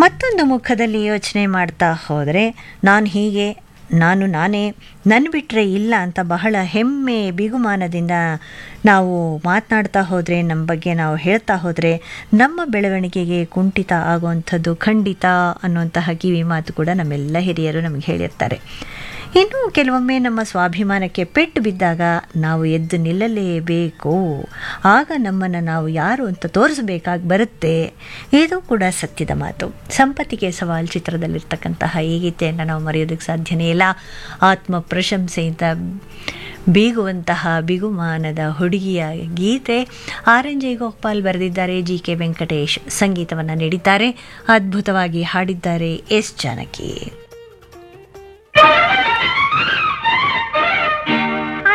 ಮತ್ತೊಂದು ಮುಖದಲ್ಲಿ ಯೋಚನೆ ಮಾಡ್ತಾ ಹೋದರೆ ನಾನು ಹೀಗೆ ನಾನು ನಾನೇ ನನ್ನ ಬಿಟ್ಟರೆ ಇಲ್ಲ ಅಂತ ಬಹಳ ಹೆಮ್ಮೆ ಬಿಗುಮಾನದಿಂದ ನಾವು ಮಾತನಾಡ್ತಾ ಹೋದರೆ ನಮ್ಮ ಬಗ್ಗೆ ನಾವು ಹೇಳ್ತಾ ಹೋದರೆ ನಮ್ಮ ಬೆಳವಣಿಗೆಗೆ ಕುಂಠಿತ ಆಗುವಂಥದ್ದು ಖಂಡಿತ ಅನ್ನುವಂತಹ ಕಿವಿ ಮಾತು ಕೂಡ ನಮ್ಮೆಲ್ಲ ಹಿರಿಯರು ನಮಗೆ ಹೇಳಿರ್ತಾರೆ ಇನ್ನು ಕೆಲವೊಮ್ಮೆ ನಮ್ಮ ಸ್ವಾಭಿಮಾನಕ್ಕೆ ಪೆಟ್ಟು ಬಿದ್ದಾಗ ನಾವು ಎದ್ದು ನಿಲ್ಲಲೇಬೇಕು ಆಗ ನಮ್ಮನ್ನು ನಾವು ಯಾರು ಅಂತ ತೋರಿಸಬೇಕಾಗಿ ಬರುತ್ತೆ ಇದು ಕೂಡ ಸತ್ಯದ ಮಾತು ಸಂಪತ್ತಿಗೆ ಸವಾಲ್ ಚಿತ್ರದಲ್ಲಿರ್ತಕ್ಕಂತಹ ಈ ಗೀತೆಯನ್ನು ನಾವು ಮರೆಯೋದಕ್ಕೆ ಸಾಧ್ಯನೇ ಇಲ್ಲ ಆತ್ಮ ಪ್ರಶಂಸೆಯಿಂದ ಬೀಗುವಂತಹ ಬಿಗುಮಾನದ ಹುಡುಗಿಯ ಗೀತೆ ಆರ್ ಎನ್ ಜಯಗೋಪಾಲ್ ಬರೆದಿದ್ದಾರೆ ಜಿ ಕೆ ವೆಂಕಟೇಶ್ ಸಂಗೀತವನ್ನು ನೀಡಿದ್ದಾರೆ ಅದ್ಭುತವಾಗಿ ಹಾಡಿದ್ದಾರೆ ಎಸ್ ಜಾನಕಿ